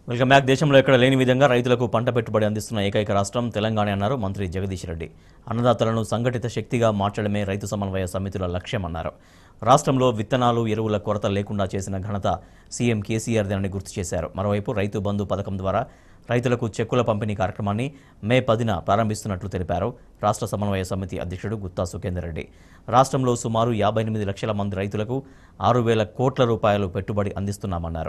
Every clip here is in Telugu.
వెల్కమ్ బ్యాక్ దేశంలో ఎక్కడ లేని విధంగా రైతులకు పంట పెట్టుబడి అందిస్తున్న ఏకైక రాష్ట్రం తెలంగాణ అన్నారు మంత్రి జగదీష్ రెడ్డి అన్నదాతలను సంఘటిత శక్తిగా మార్చడమే రైతు సమన్వయ సమితుల లక్ష్యమన్నారు రాష్ట్రంలో విత్తనాలు ఎరువుల కొరత లేకుండా చేసిన ఘనత సీఎం కేసీఆర్దేనని గుర్తు చేశారు మరోవైపు రైతు బంధు పథకం ద్వారా రైతులకు చెక్కుల పంపిణీ కార్యక్రమాన్ని మే పదిన ప్రారంభిస్తున్నట్లు తెలిపారు రాష్ట్ర సమన్వయ సమితి అధ్యక్షుడు గుత్తా సుఖేందర్ రెడ్డి రాష్ట్రంలో సుమారు యాభై ఎనిమిది లక్షల మంది రైతులకు ఆరు వేల కోట్ల రూపాయలు పెట్టుబడి అందిస్తున్నామన్నారు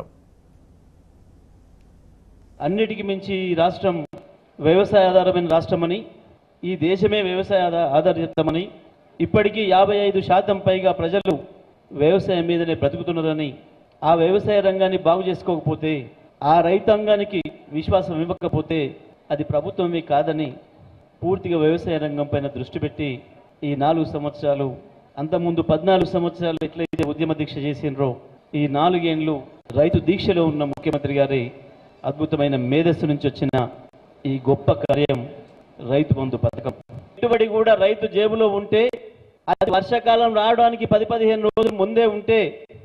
అన్నిటికి మించి ఈ రాష్ట్రం వ్యవసాయ ఆధారమైన రాష్ట్రమని ఈ దేశమే వ్యవసాయ ఆధా- ఆధారితమని ఇప్పటికీ యాభై ఐదు శాతం పైగా ప్రజలు వ్యవసాయం మీదనే బ్రతుకుతున్నారని ఆ వ్యవసాయ రంగాన్ని బాగు చేసుకోకపోతే ఆ రైతాంగానికి విశ్వాసం ఇవ్వకపోతే అది ప్రభుత్వమే కాదని పూర్తిగా వ్యవసాయ రంగం పైన దృష్టి పెట్టి ఈ నాలుగు సంవత్సరాలు అంతకుముందు పద్నాలుగు సంవత్సరాలు ఎట్లయితే ఉద్యమ దీక్ష చేసినరో ఈ నాలుగేండ్లు రైతు దీక్షలో ఉన్న ముఖ్యమంత్రి గారి అద్భుతమైన మేధస్సు నుంచి వచ్చిన ఈ గొప్ప కార్యం రైతు బంధు పథకం పెట్టుబడి కూడా రైతు జేబులో ఉంటే అది వర్షాకాలం రావడానికి పది పదిహేను రోజులు ముందే ఉంటే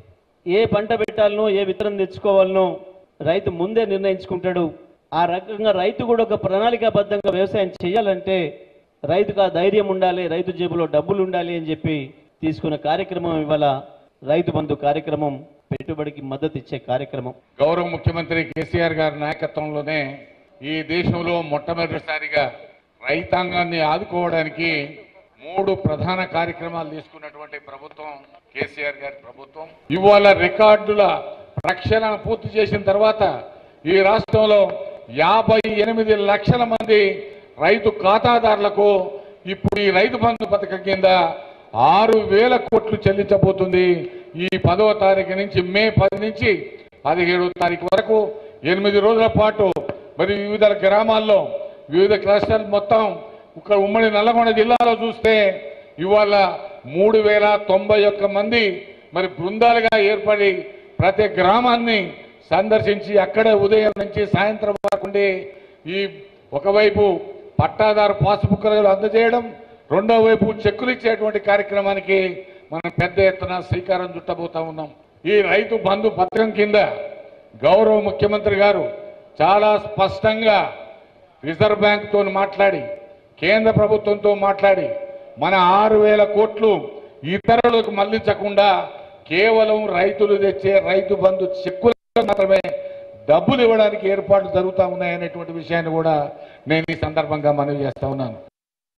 ఏ పంట పెట్టాలనో ఏ విత్తనం తెచ్చుకోవాలనో రైతు ముందే నిర్ణయించుకుంటాడు ఆ రకంగా రైతు కూడా ఒక ప్రణాళికాబద్ధంగా వ్యవసాయం చేయాలంటే రైతుకు ఆ ధైర్యం ఉండాలి రైతు జేబులో డబ్బులు ఉండాలి అని చెప్పి తీసుకున్న కార్యక్రమం ఇవాళ రైతు బంధు కార్యక్రమం పెట్టుబడికి మద్దతు ఇచ్చే కార్యక్రమం గౌరవ ముఖ్యమంత్రి కేసీఆర్ గారి నాయకత్వంలోనే ఈ దేశంలో మొట్టమొదటిసారిగా రైతాంగాన్ని ఆదుకోవడానికి మూడు ప్రధాన కార్యక్రమాలు తీసుకున్నటువంటి ప్రభుత్వం కేసీఆర్ గారి ప్రభుత్వం ఇవాళ రికార్డుల ప్రక్షాళన పూర్తి చేసిన తర్వాత ఈ రాష్ట్రంలో యాభై ఎనిమిది లక్షల మంది రైతు ఖాతాదారులకు ఇప్పుడు ఈ రైతు బంధు పథకం కింద ఆరు వేల కోట్లు చెల్లించబోతుంది ఈ పదవ తారీఖు నుంచి మే పది నుంచి పదిహేడవ తారీఖు వరకు ఎనిమిది రోజుల పాటు మరి వివిధ గ్రామాల్లో వివిధ క్లస్టర్లు మొత్తం ఒక ఉమ్మడి నల్లగొండ జిల్లాలో చూస్తే ఇవాళ మూడు వేల తొంభై ఒక్క మంది మరి బృందాలుగా ఏర్పడి ప్రతి గ్రామాన్ని సందర్శించి అక్కడే ఉదయం నుంచి సాయంత్రం వరకు ఉండి ఈ ఒకవైపు పట్టాదారు పాసుబుక్కులు అందజేయడం రెండో వైపు చెక్కులు ఇచ్చేటువంటి కార్యక్రమానికి మనం పెద్ద ఎత్తున శ్రీకారం చుట్టబోతా ఉన్నాం ఈ రైతు బంధు పథకం కింద గౌరవ ముఖ్యమంత్రి గారు చాలా స్పష్టంగా రిజర్వ్ బ్యాంక్తో మాట్లాడి కేంద్ర ప్రభుత్వంతో మాట్లాడి మన ఆరు వేల కోట్లు ఇతరులకు మళ్లించకుండా కేవలం రైతులు తెచ్చే రైతు బంధు చెక్కులకు మాత్రమే డబ్బులు ఇవ్వడానికి ఏర్పాట్లు జరుగుతూ ఉన్నాయనేటువంటి విషయాన్ని కూడా నేను ఈ సందర్భంగా మనవి చేస్తా ఉన్నాను